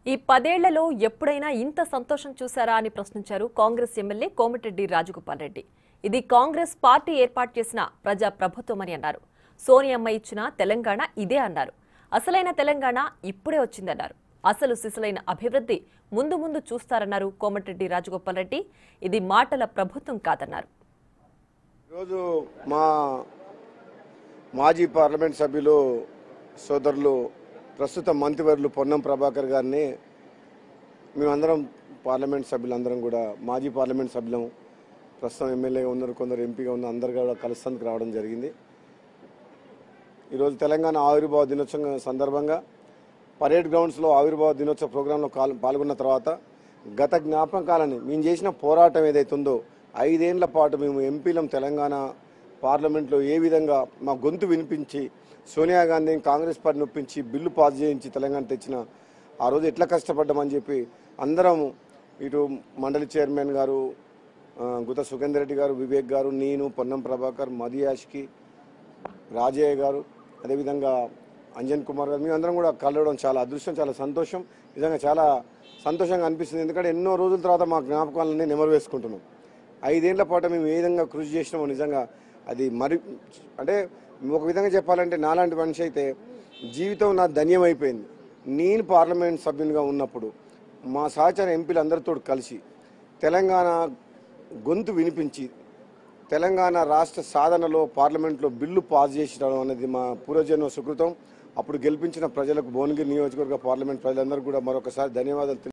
ఈ పదేళ్లలో ఎప్పుడైనా ఇంత సంతోషం చూశారా అని ప్రశ్నించారు కాంగ్రెస్ ఎమ్మెల్యే కోమటిరెడ్డి రాజగోపాల్ రెడ్డి ఇది కాంగ్రెస్ పార్టీ ఏర్పాటు చేసిన ప్రజా ప్రభుత్వమని అన్నారు సోనియమ్మ ఇచ్చిన తెలంగాణ ఇదే అన్నారు అసలైన తెలంగాణ ఇప్పుడే వచ్చిందన్నారు అసలు సిసలైన అభివృద్ధి ముందు ముందు చూస్తారన్నారు కోమటిరెడ్డి రాజగోపాల్ రెడ్డి ఇది మాటల ప్రభుత్వం కాదన్నారు ఈరోజు మా మాజీ పార్లమెంట్ సభ్యులు సోదరులు ప్రస్తుత మంత్రివర్యులు పొన్నం ప్రభాకర్ గారిని మేమందరం పార్లమెంట్ సభ్యులందరం కూడా మాజీ పార్లమెంట్ సభ్యులం ప్రస్తుతం ఎమ్మెల్యేగా ఉన్నారు కొందరు ఎంపీగా ఉన్నారు అందరు కూడా కలుస్తానికి రావడం జరిగింది ఈరోజు తెలంగాణ ఆవిర్భావ దినోత్సవం సందర్భంగా పరేడ్ గ్రౌండ్స్లో ఆవిర్భావ దినోత్సవ ప్రోగ్రాంలో కాల్- పాల్గొన్న తర్వాత గత జ్ఞాపకాలని మేము చేసిన పోరాటం ఏదైతుందో ఐదేళ్ల పాటు మేము ఎంపీలం తెలంగాణ పార్లమెంట్లో ఏ విధంగా మా గొంతు వినిపించి సోనియా గాంధీని కాంగ్రెస్ పార్టీ నొప్పించి బిల్లు పాస్ చేయించి తెలంగాణ తెచ్చిన ఆ రోజు ఎట్లా కష్టపడ్డామని చెప్పి అందరం ఇటు మండలి చైర్మన్ గారు ఆ, గుత సుఖేందర్ రెడ్డి గారు వివేక్ గారు నేను పొన్నం ప్రభాకర్ మదియాష్కి రాజయ్య గారు అదేవిధంగా అంజన్ కుమార్ గారు మేమందరం కూడా కలవడం చాలా అదృష్టం చాలా సంతోషం నిజంగా చాలా సంతోషంగా అనిపిస్తుంది ఎందుకంటే ఎన్నో రోజుల తర్వాత మా జ్ఞాపకాలన్నీ నెమరు వేసుకుంటున్నాం ఐదేళ్ల పాటు మేము ఏ విధంగా కృషి చేసినామో నిజంగా అది మరి అంటే ఒక విధంగా చెప్పాలంటే నాలాంటి మనిషి అయితే జీవితం నా ధన్యమైపోయింది నేను పార్లమెంట్ సభ్యునిగా ఉన్నప్పుడు మా సహచర ఎంపీలు అందరితో కలిసి తెలంగాణ గొంతు వినిపించి తెలంగాణ రాష్ట్ర సాధనలో పార్లమెంట్లో బిల్లు పాస్ చేసడం అనేది మా పూర్వజన్మ సుకృతం అప్పుడు గెలిపించిన ప్రజలకు భువనగిరి నియోజకవర్గ పార్లమెంట్ ప్రజలందరూ కూడా మరొకసారి ధన్యవాదాలు తెలి-